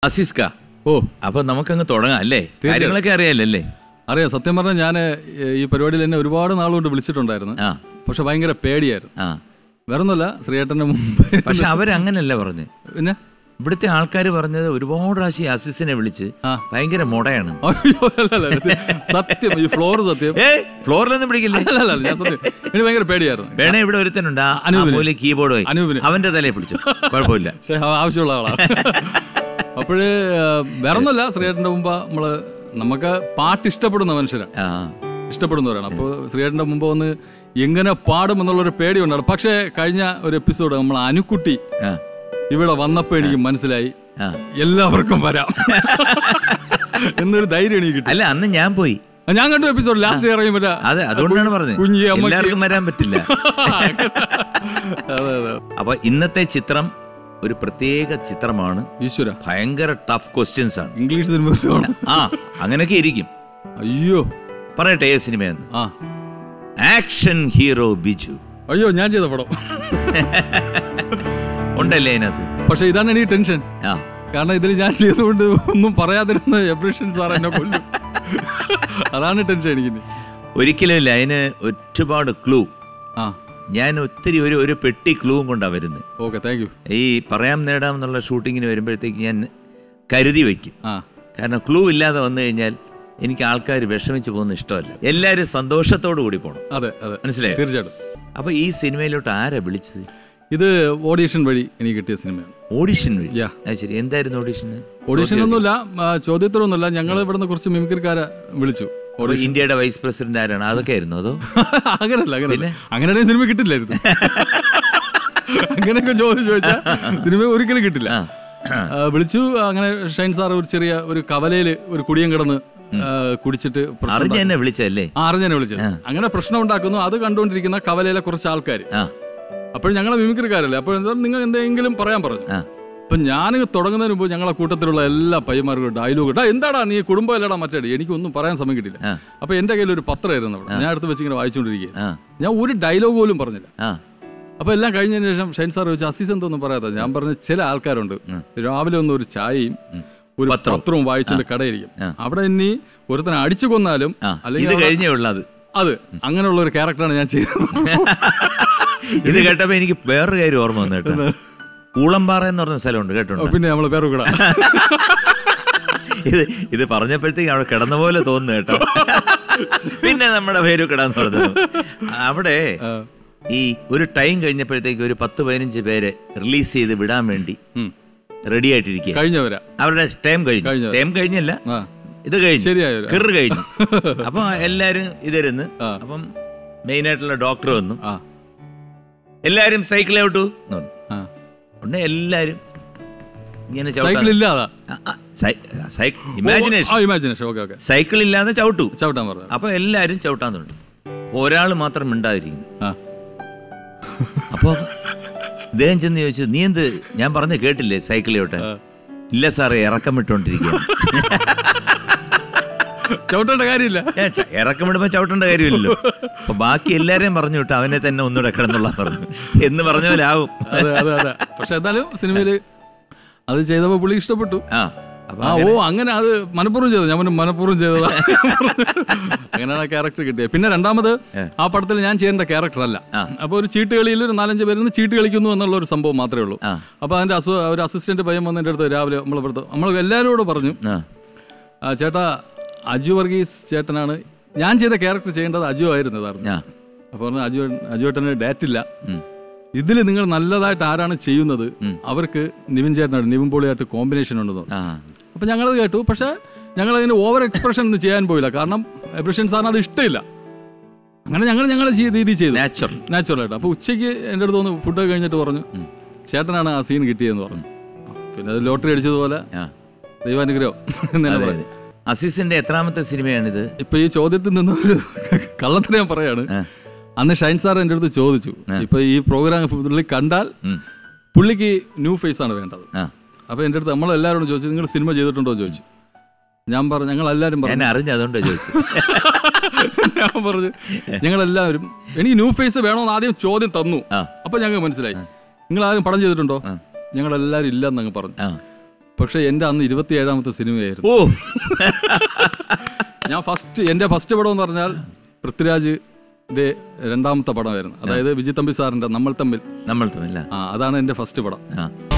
അസിസ്ക ഓ അപ്പൊ നമുക്കങ്ങ് തുടങ്ങാം അല്ലേ കാര്യങ്ങളൊക്കെ അറിയാലോ അല്ലേ അറിയാം സത്യം പറഞ്ഞാൽ ഞാൻ ഈ പരിപാടിയിൽ എന്നെ ഒരുപാട് നാളുകൊണ്ട് വിളിച്ചിട്ടുണ്ടായിരുന്നു ആ പക്ഷെ ഭയങ്കര പേടിയായിരുന്നു ആ വേറൊന്നുമല്ല ശ്രീയേട്ടന്റെ മുമ്പ് പക്ഷെ അവരങ്ങനല്ല പറഞ്ഞു പിന്നെ ഇവിടുത്തെ ആൾക്കാർ പറഞ്ഞത് ഒരുപാട് പ്രാവശ്യം അസിസിനെ വിളിച്ച് ആ. ഭയങ്കര മുടയാണ് അയ്യോ അല്ല, അല്ല, ഇത് സത്യം ഈ ഫ്ലോർ സത്യം ഏ ഫ്ലോറിലൊന്നും പിടിക്കില്ലേ അല്ല അല്ല ഞാൻ സത്യം എനിക്ക് ഭയങ്കര പേടിയായിരുന്നു വേണേ ഇവിടെ ഒരുത്തനുണ്ട് ആ അനൂപിന്. മൂല കീബോർഡ് പോയി അനൂപിന്. അവന്റെ തലയെ പിടിച്ചു കുഴപ്പമില്ല പക്ഷെ ആവശ്യമുള്ള ആളാണ് അപ്പോഴ് വേറൊന്നുമല്ല ശ്രീയേട്ടന്റെ മുമ്പ് നമ്മള് നമുക്ക് പാട്ട് ഇഷ്ടപ്പെടുന്ന മനുഷ്യരാണ് ആ ഇഷ്ടപ്പെടുന്നവരാണ് അപ്പോൾ ശ്രീയേട്ടൻ്റെ മുമ്പ് വന്ന് എങ്ങനെ പാടും എന്നുള്ളൊരു പേടി ഉണ്ടാണ് പക്ഷേ കഴിഞ്ഞ ഒരു എപ്പിസോഡ് നമ്മൾ അനുക്കുട്ടി ആ ഇവിടെ വന്നപ്പോൾ എനിക്ക് മനസ്സിലായി ആ. എല്ലാവർക്കും വരാം എന്നൊരു ധൈര്യം എനിക്ക് കിട്ടി അല്ല അന്ന് ഞാൻ പോയി ആ, ഞാൻ കണ്ടു എപ്പിസോഡ് ലാസ്റ്റ് ഇറങ്ങി പറ്റാ അതെ അതുകൊണ്ടാണ് പറഞ്ഞത് കുഞ്ഞി അമ്മയ്ക്ക് എല്ലാവർക്കും വരാൻ പറ്റില്ല അതെ അതെ അപ്പൊ ഇന്നത്തെ ചിത്രം ഒരു പ്രത്യേക ചിത്രമാണ് ഈശ്വര ഭയങ്കര ടഫ് ക്വസ്റ്റ്യൻസ് ആണ് ഇംഗ്ലീഷ് സിനിമ കാണും. ആ അങ്ങനെയൊക്കെ ഇരിക്കും അയ്യോ പറയട്ടെ ഏ സിനിമയെന്ന് ആ ആക്ഷൻ ഹീറോ ബിജു അയ്യോ ഞാൻ ചെയ്ത പടം ഉണ്ടല്ലേ അതിനകത്ത് പക്ഷെ ഇതാണ് എനിക്ക് ടെൻഷൻ ആ കാരണം ഇതിൽ ഞാൻ ചെയ്തുകൊണ്ട് ഒന്നും പറയാതിരുന്ന എബ്രിഷൻ സാർ എന്നെ കൊല്ലും അതാണ് ടെൻഷൻ എനിക്ക് ഒരിക്കലും ഇല്ല അതിന് ഒരുപാട് ക്ലൂ ആ ഞാൻ ഒത്തിരി ഒരു ഒരു പെട്ടി ക്ലൂവും കൊണ്ടാണ് വരുന്നത് ഓക്കെ താങ്ക് യു ഈ പറയാം നേടാം എന്നുള്ള ഷൂട്ടിങ്ങിന് വരുമ്പോഴത്തേക്ക് ഞാൻ കരുതി വയ്ക്കും ആ കാരണം ക്ലൂ ഇല്ലാതെ വന്നു കഴിഞ്ഞാൽ എനിക്ക് ആൾക്കാർ വിഷമിച്ച് പോകുന്ന ഇഷ്ടമല്ല എല്ലാവരും സന്തോഷത്തോടു കൂടി പോകണം അതെ അതെ മനസ്സിലായോ തീർച്ചയായിട്ടും അപ്പൊ ഈ സിനിമയിലോട്ട് ആരാ വിളിച്ചത് ഇത് ഓഡീഷൻ വഴി എനിക്ക് കിട്ടിയ സിനിമയാണ് ഓഡിഷൻ വഴി Yeah. അത് ശരി എന്തായിരുന്നു ഓഡിഷന് ഓഡീഷൻ ഒന്നുമില്ല ആ, ചോദ്യത്തിലൊന്നുമില്ല ഞങ്ങൾ ഇവിടുന്ന് കുറച്ച് മിമിക്രിക്കാരെ വിളിച്ചു അപ്പൊ ഇന്ത്യയുടെ വൈസ് പ്രസിഡന്റ് ആരാണ് അതൊക്കെ ആയിരുന്നു അതോ അങ്ങനല്ല അങ്ങനല്ല അങ്ങനെ സിനിമ കിട്ടില്ലായിരുന്നു അങ്ങനെയൊക്കെ ചോദ്യം ചോദിച്ചാൽ സിനിമ ഒരിക്കലും കിട്ടില്ല ആ. ആ, വിളിച്ചു അങ്ങനെ ഷൈൻ സാർ ഒരു ചെറിയ ഒരു കവലയിൽ ഒരു കുടിയം കിടന്ന് ആ, കുടിച്ചിട്ട് പ്രശ്നം അറിഞ്ഞ എന്നെ വിളിച്ചല്ലേ ആ അറിഞ്ഞാനെ വിളിച്ചത് അങ്ങനെ പ്രശ്നം ഉണ്ടാക്കുന്നു അത് കണ്ടുകൊണ്ടിരിക്കുന്ന കവലയിലെ കുറച്ച് ആൾക്കാർ ആ അപ്പോൾ ഞങ്ങളെ മിമിക്രിക്കാരല്ലേ അപ്പോൾ എന്താ നിങ്ങൾ എന്തെങ്കിലും പറയാൻ പറഞ്ഞു ആ അപ്പൊ ഞാൻ തുടങ്ങുന്നതിന് മുമ്പ് ഞങ്ങളെ കൂട്ടത്തിലുള്ള എല്ലാ പയ്യന്മാർക്കും ഡയലോഗ് ഇടാ എന്താടാ നീ കുടുംബം അല്ലടാ മറ്റേ എനിക്കൊന്നും പറയാൻ സമയം കിട്ടില്ല ആ. അപ്പൊ എന്റെ കയ്യിൽ ഒരു പത്രമായിരുന്നു അവിടെ ഞാൻ അടുത്ത് വെച്ച് ഇങ്ങനെ വായിച്ചുകൊണ്ടിരിക്കുക ആ ഞാൻ ഒരു ഡയലോഗ് പോലും പറഞ്ഞില്ല ആ അപ്പൊ എല്ലാം കഴിഞ്ഞതിന് ശേഷം ഷൈൻ സാർ ചോദിച്ചു അസീസ് എന്തൊന്നും പറയാത്ത ഞാൻ പറഞ്ഞ ചില ആൾക്കാരുണ്ട് രാവിലെ ഒന്ന് ഒരു ചായയും ഒരു പത്രവും. പത്രവും വായിച്ചിട്ട് കടയിരിക്കും അവിടെ ഇനി ഒരുത്തനെ അടിച്ചു കൊന്നാലും ആ ഇത് അല്ലെങ്കിൽ കഴിഞ്ഞേ ഉള്ളത് അത് അങ്ങനെയുള്ള ഒരു ക്യാരക്ടറാണ് ഞാൻ ചെയ്തത് ഇത് കേട്ടപ്പോ എനിക്ക് വേറൊരു കാര്യം ഓർമ്മ വന്നു കേട്ടോ ഊളംപാറ എന്ന് പറഞ്ഞ സ്ഥലമുണ്ട് കേട്ടോ പിന്നെ നമ്മൾ വേറെ കൂടെ ഇത് ഇത് പറഞ്ഞപ്പോഴത്തേക്ക് അവിടെ കിടന്ന പോലെ തോന്നുന്നു കേട്ടോ പിന്നെ നമ്മുടെ പേര് കിടാന്ന് പറഞ്ഞത് അവിടെ ഈ ഒരു ടൈം കഴിഞ്ഞപ്പോഴത്തേക്ക് ഒരു പത്ത് പതിനഞ്ച് പേര് റിലീസ് ചെയ്ത് വിടാൻ വേണ്ടി റെഡി ആയിട്ടിരിക്കുക കഴിഞ്ഞവരാ അവരുടെ ടൈം കഴിഞ്ഞു കഴിഞ്ഞു. ടൈം കഴിഞ്ഞല്ല ആ ഇത് കഴിഞ്ഞു ശരിയായൊരു. കിറ് കഴിഞ്ഞു അപ്പൊ എല്ലാരും ഇതിരുന്ന് അപ്പം മെയിൻ ആയിട്ടുള്ള ഡോക്ടർ വന്നു ആ എല്ലാരും സൈക്കിൾ ഔട്ടു എന്ന് പറഞ്ഞു. ആ ഉടനെ എല്ലാരും ഇങ്ങനെ സൈക്കിൾ ഇല്ലാതാ ഇമാജിനേഷൻ ആ ഇമാജിനേഷൻ ഓക്കെ ഓക്കെ സൈക്കിൾ ഇല്ലാതെ ചവിട്ടു ചവിട്ടാൻ പറഞ്ഞു അപ്പൊ എല്ലാരും ചവിട്ടാൻ തുടങ്ങി ഒരാൾ മാത്രം മിണ്ടാതിരിക്കുന്നു ആ അപ്പൊ ഇദ്ദേഹം ചെന്ന് ചോദിച്ചു നീ എന്ത് ഞാൻ പറഞ്ഞ കേട്ടില്ലേ സൈക്കിൾ ചവിട്ടാൻ ഇല്ല സാറേ ഇറക്കം വിട്ടോണ്ടിരിക്കുക ചവിട്ടേണ്ട കാര്യമില്ല ഇറക്കം വിടുമ്പോ ചവിട്ടേണ്ട കാര്യമില്ലല്ലോ അപ്പൊ ബാക്കി എല്ലാരെയും പറഞ്ഞു വിട്ടു അവനെ തന്നെ ഒന്നുകൂടെ കിടന്നുള്ള പറഞ്ഞു എന്ന് പറഞ്ഞ പോലെ ആവും അതെ അതെ അതെ പക്ഷെ എന്തായാലും സിനിമയില് അത് ചെയ്തപ്പോ പുള്ളി ഇഷ്ടപ്പെട്ടു ആ അപ്പൊ ആ ഓ അങ്ങനെ അത് മനഃപൂർവ്വം ചെയ്തത് ഞാൻ പറഞ്ഞു, മനഃപൂർവ്വം ചെയ്തതാ അങ്ങനെയാണ് ആ ക്യാരക്ടർ കിട്ടിയത് പിന്നെ രണ്ടാമത് ആ പടത്തിൽ ഞാൻ ചെയ്യേണ്ട ക്യാരക്ടർ അല്ല അപ്പൊ ഒരു ചീട്ട് കളിയിൽ ഒരു നാലഞ്ച് പേര് ചീട്ട് കളിക്കുന്നു എന്നുള്ള ഒരു സംഭവം മാത്രമേ ഉള്ളൂ ആ. അപ്പൊ അതിന്റെ അസു ഒരു അസിസ്റ്റന്റ് പയ്യൻ വന്ന് എൻ്റെ അടുത്ത് രാവിലെ നമ്മളിവിടുത്തെ നമ്മൾ എല്ലാവരോടും പറഞ്ഞു ആ ആ, ചേട്ടാ അജു വർഗീസ് ചേട്ടനാണ് ഞാൻ ചെയ്ത ക്യാരക്ടർ ചെയ്യേണ്ടത് അജു ആയിരുന്നു യഥാർത്ഥത്തിൽ. ആ അപ്പൊ പറഞ്ഞു അജു അജു ചേട്ടന് ഡേറ്റ് ഇല്ല ഇതിൽ നിങ്ങൾ നല്ലതായിട്ട് ആരാണ് ചെയ്യുന്നത് അവർക്ക് നിവിൻ ചേട്ടനായിട്ട് നിവിൻ പോളിയായിട്ട് കോമ്പിനേഷൻ ഉണ്ടെന്ന് പറഞ്ഞു ആ അപ്പൊ ഞങ്ങളത് കേട്ടു പക്ഷെ ഞങ്ങൾ അതിന് ഓവർ എക്സ്പ്രഷൻ ഒന്നും ചെയ്യാൻ പോയില്ല കാരണം എബ്രിഷൻ സാറിന് അത് ഇഷ്ടമില്ല അങ്ങനെ ഞങ്ങൾ ഞങ്ങളുടെ രീതി ചെയ്തു നാച്ചുറൽ നാച്ചുറൽ ആയിട്ട് അപ്പൊ ഉച്ചയ്ക്ക് എൻ്റെ അടുത്ത് ഒന്ന് ഫുഡ് കഴിഞ്ഞിട്ട് പറഞ്ഞു ചേട്ടനാണ് ആ സീൻ കിട്ടിയതെന്ന് പറഞ്ഞു പിന്നെ അത് ലോട്ടറി അടിച്ചതുപോലെ ആ ദൈവാനുഗ്രഹം എന്ന് തന്നെ പറയാം അസീസിന്റെ എത്രാമത്തെ സിനിമയാണിത് ഇപ്പൊ ഈ ചോദ്യത്തിൽ നിന്ന് ഒരു കള്ളത്തിന് ഞാൻ പറയാണ് ആ. അന്ന് ഷൈൻ സാർ എൻ്റെ അടുത്ത് ചോദിച്ചു ഇപ്പൊ ഈ പ്രോഗ്രാം പുള്ളി കണ്ടാൽ ഉം. പുള്ളിക്ക് ന്യൂ ഫേസ് ആണ് വേണ്ടത് ആ അപ്പൊ എൻ്റെ അടുത്ത് നമ്മളെല്ലാവരോടും ചോദിച്ചു നിങ്ങൾ സിനിമ ചെയ്തിട്ടുണ്ടോ എന്ന് ചോദിച്ചു ഞാൻ പറഞ്ഞു ഞങ്ങൾ എല്ലാവരും പറഞ്ഞു ഞാൻ അറിഞ്ഞു അതുകൊണ്ടാ ചോദിച്ചു ഞാൻ പറഞ്ഞു ഞങ്ങളെല്ലാവരും എനിക്ക് ന്യൂ ഫേസ് വേണമെന്ന് ആദ്യം ചോദ്യം തന്നു ആ. അപ്പൊ ഞങ്ങൾക്ക് മനസ്സിലായി നിങ്ങൾ ആരും പടം ചെയ്തിട്ടുണ്ടോ ഞങ്ങളെല്ലാവരും ഇല്ലെന്ന് അങ്ങ് പറഞ്ഞു ആ പക്ഷെ എൻ്റെ അന്ന് ഇരുപത്തിയേഴാമത്തെ സിനിമയായിരുന്നു ഓ ഞാൻ ഫസ്റ്റ് എൻ്റെ ഫസ്റ്റ് പടം എന്ന് പറഞ്ഞാൽ പൃഥ്വിരാജിന്റെ രണ്ടാമത്തെ പടമായിരുന്നു അതായത് വിജയ് തമ്പി സാറിന്റെ നമ്മൾ തമ്മിൽ നമ്മൾ തമ്മിൽ ആ അതാണ് എൻ്റെ ഫസ്റ്റ് പടം ആ